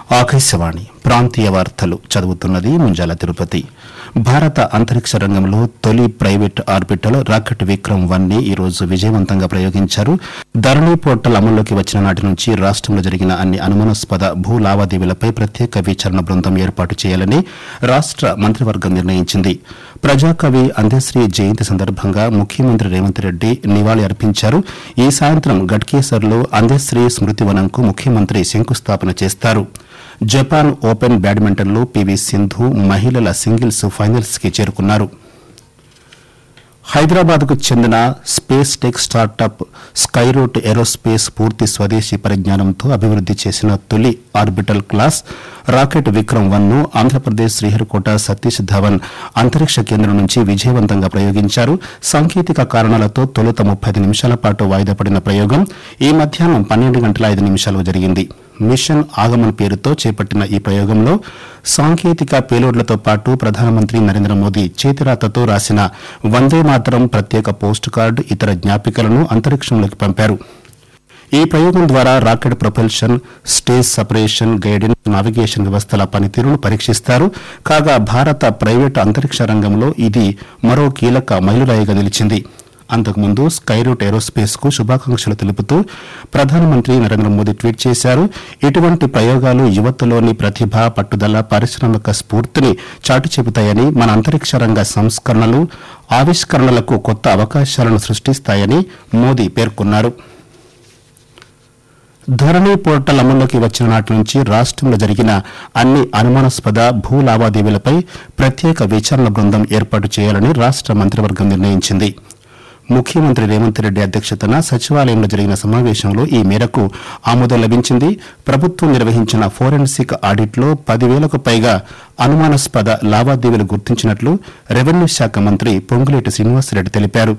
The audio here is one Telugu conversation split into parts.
ఆకాశవాణి ప్రాంతీయ వార్తలు చదువుతున్నది ముంజాల తిరుపతి భారత అంతరిక్ష రంగంలో తొలి private orbital rocket Vikram one ని ఈ రోజు విజయవంతంగా ప్రయోగించారు ధరణి పోర్టల్ అమల్లోకి వచ్చిన నాటి నుంచి రాష్టంలో జరిగిన అన్ని అనుమానాస్పద భూ లావాదేవీలపై ప్రత్యేక విచారణ బృందం ఏర్పాటు చేయాలని రాష్ట మంత్రివర్గం నిర్ణయించింది ప్రజాకవి అందశ్రీ జయంతి సందర్భంగా ముఖ్యమంత్రి రేవంత్ రెడ్డి నివాళి అర్పించారు ఈ సాయంత్రం గట్కేసర్లో అందశ్రీ స్మృతివనంకు ముఖ్యమంత్రి శంకుస్థాపన చేస్తారు జపాన్ ఓపెన్ బ్యాడ్మింటన్లో పీవీ సింధు మహిళల సింగిల్స్ ఫైనల్స్ కి చేరుకున్నారు హైదరాబాద్ కు చెందిన space tech startup Skyroot Aerospace పూర్తి స్వదేశీ పరిజ్ఞానంతో అభివృద్ది చేసిన తొలి orbital class rocket Vikram one ను ఆంధ్రప్రదేశ్ శ్రీహరికోట సతీష్ ధవన్ అంతరిక్ష కేంద్రం నుంచి విజయవంతంగా ప్రయోగించారు సాంకేతిక కారణాలతో తొలుత ముప్పై ఐదు నిమిషాల పాటు వాయిదా పడిన ప్రయోగం ఈ మధ్యాహ్నం పన్నెండు గంటల ఐదు నిమిషాలకు జరిగింది మిషన్ ఆగమన్ పేరుతో చేపట్టిన ఈ ప్రయోగంలో సాంకేతిక పేలోడ్లతో పాటు ప్రధానమంత్రి నరేంద్ర మోదీ చేతిరాతతో రాసిన వందే మాతరం ప్రత్యేక పోస్ట్ కార్డు ఇతర జ్ఞాపికలను అంతరిక్షంలోకి పంపారు ఈ ప్రయోగం ద్వారా rocket propulsion stage separation guidance navigation వ్యవస్థల పనితీరును పరీక్షిస్తారు కాగా భారత ప్రైవేటు అంతరిక్ష రంగంలో ఇది మరో కీలక మైలురాయిగా నిలిచింది అంతకుముందు స్కైరూట్ ఏరోస్పేస్ కు శుభాకాంక్షలు తెలుపుతూ ప్రధానమంత్రి నరేంద్ర మోదీ ట్వీట్ చేశారు ఇటువంటి ప్రయోగాలు యువతలోని ప్రతిభ పట్టుదల పారిశ్రామిక స్ఫూర్తిని చాటి చెబుతాయని మన అంతరిక్ష రంగ సంస్కరణలు ఆవిష్కరణలకు కొత్త అవకాశాలను సృష్టిస్తాయని మోదీ పేర్కొన్నారు ధరణి పోర్టల్ అమల్లోకి వచ్చిన నాటి నుంచి రాష్టంలో జరిగిన అన్ని అనుమానాస్పద భూ లావాదేవీలపై ప్రత్యేక విచారణ బృందం ఏర్పాటు చేయాలని రాష్ట మంత్రివర్గం నిర్ణయించింది ముఖ్యమంత్రి రేవంత్ రెడ్డి అధ్యక్షతన సచివాలయంలో జరిగిన సమావేశంలో ఈ మేరకు ఆమోదం లభించింది ప్రభుత్వం నిర్వహించిన ఫోరెన్సిక్ ఆడిట్లో పదివేలకు పైగా అనుమానాస్పద లావాదేవీలు గుర్తించినట్లు రెవెన్యూ శాఖ మంత్రి పొంగులేటి శ్రీనివాసరెడ్డి తెలిపారు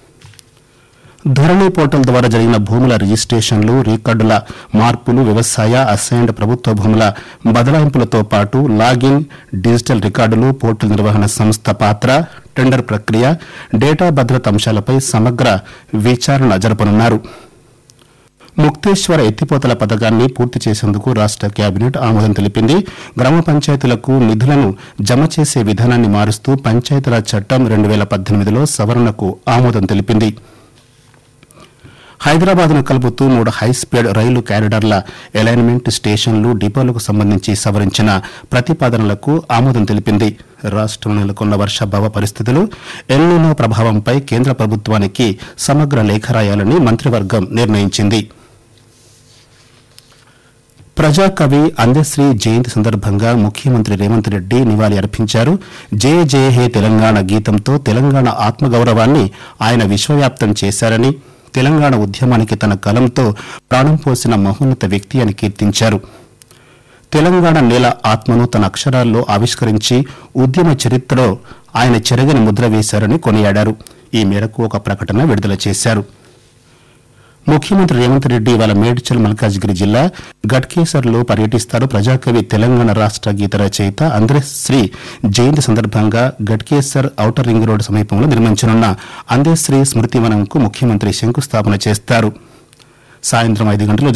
ధరణి పోర్టల్ ద్వారా జరిగిన భూముల రిజిస్టేషన్లు రికార్డుల మార్పులు వ్యవసాయ అసైన్డ్ ప్రభుత్వ భూముల బదలాయింపులతో పాటు లాగిన్ డిజిటల్ రికార్డులు పోర్టల్ నిర్వహణ సంస్థ పాత్ర టెండర్ ప్రక్రియ డేటా భద్రత అంశాలపై సమగ్ర విచారణ జరపనున్నారు ముక్తేశ్వర ఎత్తిపోతల పథకాన్ని పూర్తి చేసేందుకు రాష్ట కేబినెట్ ఆమోదం తెలిపింది గ్రామ పంచాయతీలకు నిధులను జమ చేసే విధానాన్ని మారుస్తూ పంచాయతీరాజ్ చట్టం రెండు వేల పద్దెనిమిదిలో సవరణకు ఆమోదం తెలిపింది హైదరాబాద్ ను కలుపుతూ మూడు హైస్పీడ్ రైలు క్యారిడర్ల అలైన్మెంట్ స్టేషన్లు డిపోలకు సంబంధించి సవరించిన ప్రతిపాదనలకు ఆమోదం తెలిపింది రాష్టంలో నెలకొన్న వర్షాభావ పరిస్థితులు ఎల్నినో ప్రభావంపై కేంద్ర ప్రభుత్వానికి సమగ్ర లేఖ రాయాలని మంత్రివర్గం నిర్ణయించింది ప్రజాకవి అందశ్రీ జయంతి సందర్భంగా ముఖ్యమంత్రి రేవంత్ రెడ్డి నివాళి అర్పించారు జయ జయ హే తెలంగాణ గీతంతో తెలంగాణ ఆత్మగౌరవాన్ని ఆయన విశ్వవ్యాప్తం చేశారని తెలంగాణ ఉద్యమానికి తన కలంతో ప్రాణం పోసిన మహోన్నత వ్యక్తి అని కీర్తించారు తెలంగాణ నేల ఆత్మను తన అక్షరాల్లో ఆవిష్కరించి ఉద్యమ చరిత్రలో ఆయన చెరగని ముద్ర వేశారని కొనియాడారు ఈ మేరకు ఒక ప్రకటన విడుదల చేశారు ముఖ్యమంత్రి రేవంత్ రెడ్డి ఇవాళ మేడ్చల్ మల్కాజ్గిరి జిల్లా గట్కేసర్లో పర్యటిస్తారు ప్రజాకవి తెలంగాణ రాష్ట గీత రచయిత అందశ్రీ జయంతి సందర్భంగా గట్కేసర్ ఔటర్ రింగ్ రోడ్డు సమీపంలో నిర్మించనున్న అందశ్రీ స్మృతివనంకు ముఖ్యమంత్రి శంకుస్థాపన చేస్తారు సాయంత్రం ఐదు గంటలు